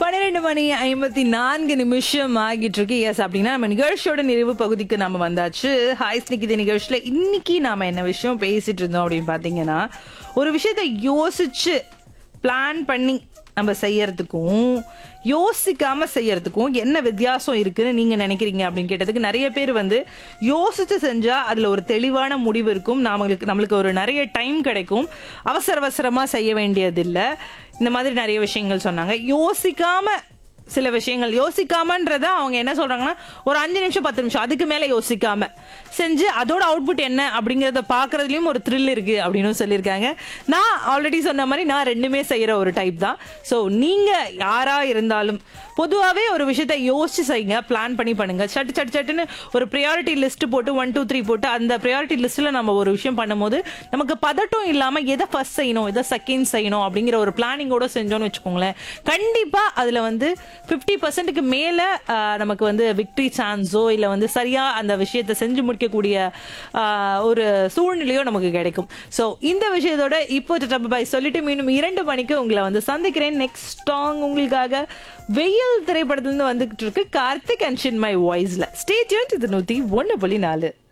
பன்னிரெண்டு மணி ஐம்பத்தி நான்கு நிமிஷம் ஆகிட்டு இருக்கு எஸ் அப்படின்னா நம்ம நிகழ்ச்சியோட நிறைவு பகுதிக்கு நம்ம வந்தாச்சு ஹாய் ஸ்னிக்கிது நிகழ்ச்சியில இன்னைக்கு நாம என்ன விஷயம் பேசிட்டு இருந்தோம் அப்படின்னு பாத்தீங்கன்னா ஒரு விஷயத்த யோசிச்சு பிளான் பண்ணி நம்ம செய்யறதுக்கும் யோசிக்காம செய்யறதுக்கும் என்ன வித்தியாசம் இருக்குன்னு நீங்க நினைக்கிறீங்க அப்படின்னு கேட்டதுக்கு நிறைய பேர் வந்து யோசிச்சு செஞ்சா அதுல ஒரு தெளிவான முடிவு இருக்கும் நம்மளுக்கு நம்மளுக்கு ஒரு நிறைய டைம் கிடைக்கும் அவசர அவசரமா செய்ய வேண்டியதில்லை இந்த மாதிரி நிறைய விஷயங்கள் சொன்னாங்க யோசிக்காம சில விஷயங்கள் யோசிக்காமன்றத அவங்க என்ன சொல்றாங்கன்னா ஒரு அஞ்சு நிமிஷம் பத்து நிமிஷம் அதுக்கு மேல யோசிக்காம செஞ்சு அதோட அவுட்புட் என்ன அப்படிங்கறத பாக்குறதுலயும் ஒரு த்ரில் இருக்கு அப்படின்னு சொல்லியிருக்காங்க நான் ஆல்ரெடி சொன்ன மாதிரி நான் ரெண்டுமே செய்யற ஒரு டைப் தான் ஸோ நீங்க யாரா இருந்தாலும் பொதுவாகவே ஒரு விஷயத்த யோசிச்சு செய்யுங்க பிளான் பண்ணி பண்ணுங்க சட்டு சட்டு சட்டுன்னு ஒரு ப்ரியாரிட்டி லிஸ்ட் போட்டு ஒன் டூ த்ரீ போட்டு அந்த ப்ரியாரிட்டி லிஸ்ட்ல நம்ம ஒரு விஷயம் பண்ணும்போது நமக்கு பதட்டம் இல்லாம எதை ஃபர்ஸ்ட் செய்யணும் எதை செகண்ட் செய்யணும் அப்படிங்கிற ஒரு பிளானிங்கோட செஞ்சோம்னு வச்சுக்கோங்களேன் கண்டிப்பா அதுல வந்து ஃபிஃப்டி பர்சன்ட்டுக்கு மேல ஆஹ், நமக்கு வந்து விக்டரி சான்ஸோ இல்ல வந்து சரியா அந்த விஷயத்தை செஞ்சு முடிக்கக்கூடிய ஆஹ், ஒரு சூழ்நிலையோ நமக்கு கிடைக்கும் ஸோ இந்த விஷயத்தோட இப்போ பாய் சொல்லிட்டு மீண்டும் இரண்டு மணிக்கு உங்களை வந்து சந்திக்கிறேன் நெக்ஸ்ட் சாங் உங்களுக்காக வெயில் திரைப்படத்துல இருந்து வந்துகிட்டு இருக்கு கார்த்திக் அண்ட் ஷின் மை வாய்ஸ்ல ஸ்டே டியூன் இது நூத்தி ஒன்னு புள்ளி நாலு